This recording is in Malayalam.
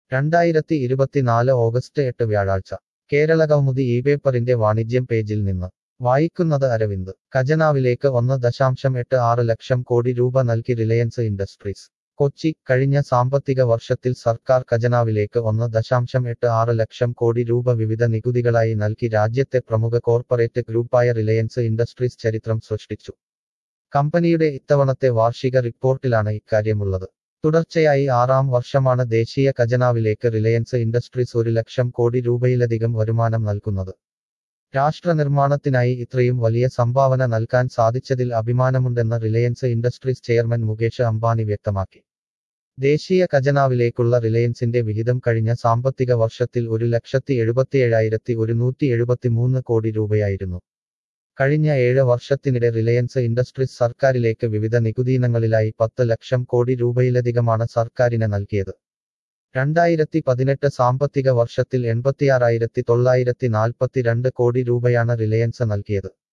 രണ്ടായിരത്തി ഇരുപത്തിനാല് ഓഗസ്റ്റ് എട്ട് വ്യാഴാഴ്ച കേരള കൗമുദി ഈ പേപ്പറിന്റെ വാണിജ്യം പേജിൽ നിന്ന് വായിക്കുന്നത് അരവിന്ദ് ഖജനാവിലേക്ക് ഒന്ന് ദശാംശം എട്ട് ആറ് ലക്ഷം കോടി രൂപ നൽകി റിലയൻസ് ഇൻഡസ്ട്രീസ് കൊച്ചി കഴിഞ്ഞ സാമ്പത്തിക വർഷത്തിൽ സർക്കാർ ഖജനാവിലേക്ക് ഒന്ന് ദശാംശം എട്ട് ആറ് ലക്ഷം കോടി രൂപ വിവിധ നികുതികളായി നൽകി രാജ്യത്തെ പ്രമുഖ കോർപ്പറേറ്റ് ഗ്രൂപ്പായ റിലയൻസ് ഇൻഡസ്ട്രീസ് ചരിത്രം സൃഷ്ടിച്ചു കമ്പനിയുടെ ഇത്തവണത്തെ വാർഷിക റിപ്പോർട്ടിലാണ് ഇക്കാര്യമുള്ളത് തുടർച്ചയായി ആറാം വർഷമാണ് ദേശീയ ഖജനാവിലേക്ക് റിലയൻസ് ഇൻഡസ്ട്രീസ് ഒരു ലക്ഷം കോടി രൂപയിലധികം വരുമാനം നൽകുന്നത് രാഷ്ട്ര നിർമ്മാണത്തിനായി ഇത്രയും വലിയ സംഭാവന നൽകാൻ സാധിച്ചതിൽ അഭിമാനമുണ്ടെന്ന് റിലയൻസ് ഇൻഡസ്ട്രീസ് ചെയർമാൻ മുകേഷ് അംബാനി വ്യക്തമാക്കി ദേശീയ ഖജനാവിലേക്കുള്ള റിലയൻസിന്റെ വിഹിതം കഴിഞ്ഞ സാമ്പത്തിക വർഷത്തിൽ ഒരു ലക്ഷത്തി എഴുപത്തിയേഴായിരത്തി ഒരുന്നൂറ്റി എഴുപത്തിമൂന്ന് കോടി രൂപയായിരുന്നു കഴിഞ്ഞ ഏഴ് വർഷത്തിനിടെ റിലയൻസ് ഇൻഡസ്ട്രീസ് സർക്കാരിലേക്ക് വിവിധ നികുതിയിനങ്ങളിലായി പത്ത് ലക്ഷം കോടി രൂപയിലധികമാണ് സർക്കാരിന് നൽകിയത് രണ്ടായിരത്തി പതിനെട്ട് സാമ്പത്തിക വർഷത്തിൽ എൺപത്തിയാറായിരത്തി തൊള്ളായിരത്തി നാൽപ്പത്തിരണ്ട് കോടി രൂപയാണ് റിലയൻസ് നൽകിയത്